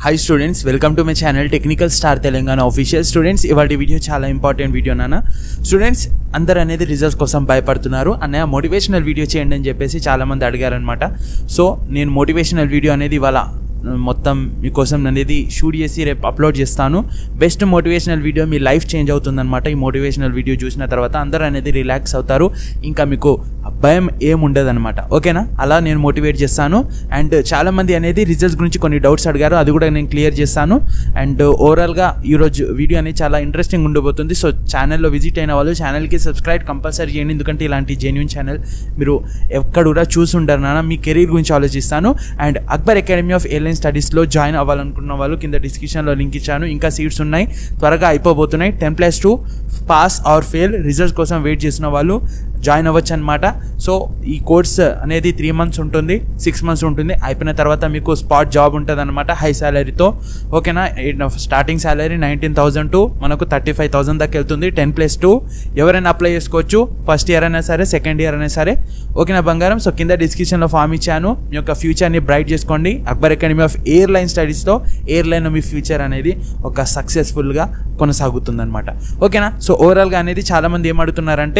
hi students welcome to my channel technical star Telangana official students ఇవాటి video చాలా important video నాన్న students అందరు అనేది రిజల్ట్స్ కోసం భయపడుతున్నారు అన్నయ్య మోటివేషనల్ వీడియో చేయండి అని చెప్పేసి చాలామంది అడిగారనమాట సో నేను మోటివేషనల్ వీడియో అనేది ఇవాళ మొత్తం మీకోసం అనేది షూట్ చేసి రేపు అప్లోడ్ చేస్తాను బెస్ట్ మోటివేషనల్ వీడియో మీ లైఫ్ చేంజ్ అవుతుందన్నమాట ఈ మోటివేషనల్ వీడియో చూసిన తర్వాత అందరూ అనేది రిలాక్స్ అవుతారు ఇంకా మీకు భయం ఏం ఉండదన్నమాట ఓకేనా అలా నేను మోటివేట్ చేస్తాను అండ్ చాలామంది అనేది రిజల్ట్స్ గురించి కొన్ని డౌట్స్ అడిగారు అది కూడా నేను క్లియర్ చేస్తాను అండ్ ఓవరాల్గా ఈరోజు వీడియో అనేది చాలా ఇంట్రెస్టింగ్ ఉండబోతుంది సో ఛానల్లో విజిట్ అయిన వాళ్ళు ఛానల్కి సబ్స్క్రైబ్ కంపల్సరీ చేయండి ఎందుకంటే ఇలాంటి జెన్యున్ ఛానల్ మీరు ఎక్కడ కూడా చూసుంటారు నాన్న మీ కెరీర్ గురించి ఆలోచిస్తాను and Akbar academy of airline స్టడీస్లో జాయిన్ అవ్వాలనుకున్న వాళ్ళు కింద డిస్క్రిప్షన్లో లింక్ ఇచ్చాను ఇంకా సీట్స్ ఉన్నాయి త్వరగా అయిపోబోతున్నాయి ten plus two pass or fail results కోసం వెయిట్ చేసిన వాళ్ళు జాయిన్ అవ్వచ్చు అనమాట సో ఈ కోర్స్ అనేది త్రీ మంత్స్ ఉంటుంది సిక్స్ మంత్స్ ఉంటుంది అయిపోయిన తర్వాత మీకు స్పాట్ జాబ్ ఉంటుంది అనమాట హై శాలరీతో ఓకేనా starting salary nineteen thousand to మనకు థర్టీ ఫైవ్ థౌసండ్ దాకా వెళ్తుంది టెన్ ప్లస్ టూ ఎవరైనా అప్లై చేసుకోవచ్చు ఫస్ట్ ఇయర్ అయినా సరే సెకండ్ ఇయర్ అయినా సరే ఓకేనా బంగారం సో కింద డిస్క్రిప్షన్లో ఫామ్ ఇచ్చాను మీ యొక్క ఫ్యూచర్ని బ్రైట్ చేసుకోండి అక్బర్ అకాడమీ ఆఫ్ ఎయిర్లైన్ స్టడీస్తో ఎయిర్లైన్ మీ ఫ్యూచర్ అనేది ఒక సక్సెస్ఫుల్గా కొనసాగుతుంది అనమాట ఓకేనా సో ఓవరాల్గా అనేది చాలామంది ఏం అడుగుతున్నారంటే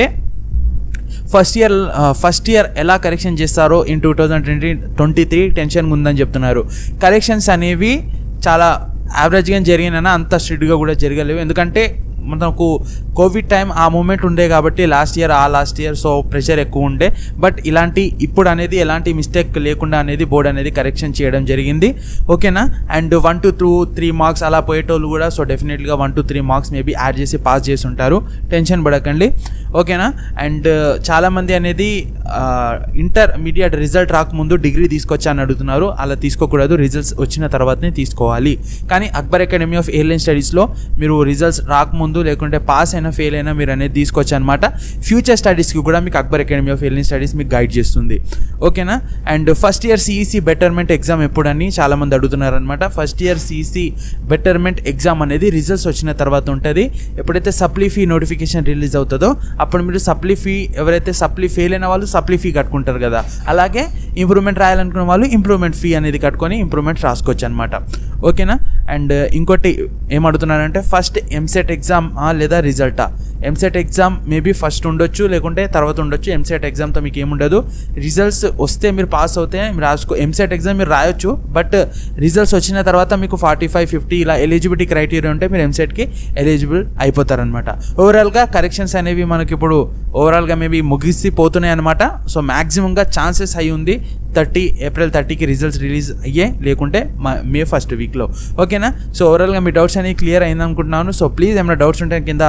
ఫస్ట్ ఇయర్ ఫస్ట్ ఇయర్ ఎలా కరెక్షన్ చేస్తారో in two thousand twenty twenty three tension ఉందని చెప్తున్నారు కరెక్షన్స్ అనేవి చాలా యావరేజ్గా జరిగినా అంత స్ట్రిక్ట్గా కూడా జరగలేవు ఎందుకంటే మనకు కోవిడ్ టైం ఆ మూమెంట్ ఉండే కాబట్టి లాస్ట్ ఇయర్ ఆ లాస్ట్ ఇయర్ సో ప్రెషర్ ఎక్కువ ఉండే బట్ ఇలాంటి ఇప్పుడు అనేది ఎలాంటి మిస్టేక్ లేకుండా అనేది బోర్డ్ అనేది కరెక్షన్ చేయడం జరిగింది ఓకేనా and one to two three marks అలా పోయేటోళ్ళు కూడా సో డెఫినెట్గా one to three marks maybe add చేసి పాస్ చేసి ఉంటారు టెన్షన్ పడకండి ఓకేనా అండ్ చాలామంది అనేది ఇంటర్మీడియట్ రిజల్ట్ రాకముందు డిగ్రీ తీసుకొచ్చా అని అడుగుతున్నారు అలా తీసుకోకూడదు రిజల్ట్స్ వచ్చిన తర్వాతనే తీసుకోవాలి కానీ అక్బర్ అకాడమీ ఆఫ్ ఎయిర్లైన్ స్టడీస్లో మీరు రిజల్ట్స్ రాకముందు లేకుంటే పాస్ అయినా ఫెయిల్ అయినా మీరు అనేది తీసుకోవచ్చు అనమాట ఫ్యూచర్ స్టడీస్కి కూడా మీకు Akbar academy of airline studies మీకు గైడ్ చేస్తుంది ఓకేనా and first year CEC betterment exam ఎప్పుడని చాలామంది అడుగుతున్నారనమాట first year CEC betterment exam అనేది రిజల్ట్స్ వచ్చిన తర్వాత ఉంటుంది ఎప్పుడైతే సప్లీ ఫీ నోటిఫికేషన్ రిలీజ్ అవుతుందో అప్పుడు మీరు సప్లీ ఫీ ఎవరైతే సప్లీ ఫెయిల్ అయిన వాళ్ళు సప్లీ ఫీ కట్టుకుంటారు కదా అలాగే ఇంప్రూవ్మెంట్ రాయాలనుకున్న వాళ్ళు ఇంప్రూవ్మెంట్ ఫీ అనేది కట్టుకొని ఇంప్రూవ్మెంట్ రాసుకోవచ్చు అనమాట ఓకేనా అండ్ ఇంకోటి ఏమడుతున్నారంటే ఫస్ట్ ఎంసెట్ ఎగ్జామ్ లేదా రిజల్టా ఎంసెట్ ఎగ్జామ్ మేబీ ఫస్ట్ ఉండొచ్చు లేకుంటే తర్వాత ఉండొచ్చు ఎంసెట్ ఎగ్జామ్తో మీకు ఏముండదు రిజల్ట్స్ వస్తే మీరు పాస్ అవుతే మీరు రాసుకో ఎంసెట్ ఎగ్జామ్ మీరు రాయొచ్చు బట్ రిజల్ట్స్ వచ్చిన తర్వాత మీకు ఫార్టీ ఫైవ్ ఫిఫ్టీ ఇలా ఎలిజిబిలిటీ క్రైటీరియా ఉంటే మీరు ఎంసెట్కి ఎలిజిబుల్ అయిపోతారనమాట ఓవరాల్గా కరెక్షన్స్ అనేవి మనకి ఇప్పుడు ఓవరాల్గా మేబీ ముగిసిపోతున్నాయి అనమాట సో మ్యాక్సిమంగా ఛాన్సెస్ అయి ఉంది థర్టీ ఏప్రిల్ థర్టీకి రిజల్ట్స్ రిలీజ్ అయ్యే లేకుంటే మే ఫస్ట్ వీక్లో ఓకేనా సో ఓవరాల్గా మీ డౌట్స్ అనేవి క్లియర్ అయింది అనుకుంటున్నాను సో ప్లీజ్ ఏమైనా డౌట్స్ ఉంటే కింద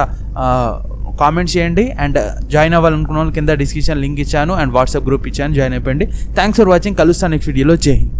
కామెంట్ చేయండి అండ్ జాయిన్ అవ్వాలనుకున్న వాళ్ళు కింద డిస్క్రిప్షన్ లింక్ ఇచ్చాను అండ్ వాట్సాప్ గ్రూప్ ఇచ్చాను జాయిన్ అయిపోయింది థ్యాంక్స్ ఫర్ వాచింగ్ కలుస్తాను నెక్స్ట్ వీడియోలో జై హింద్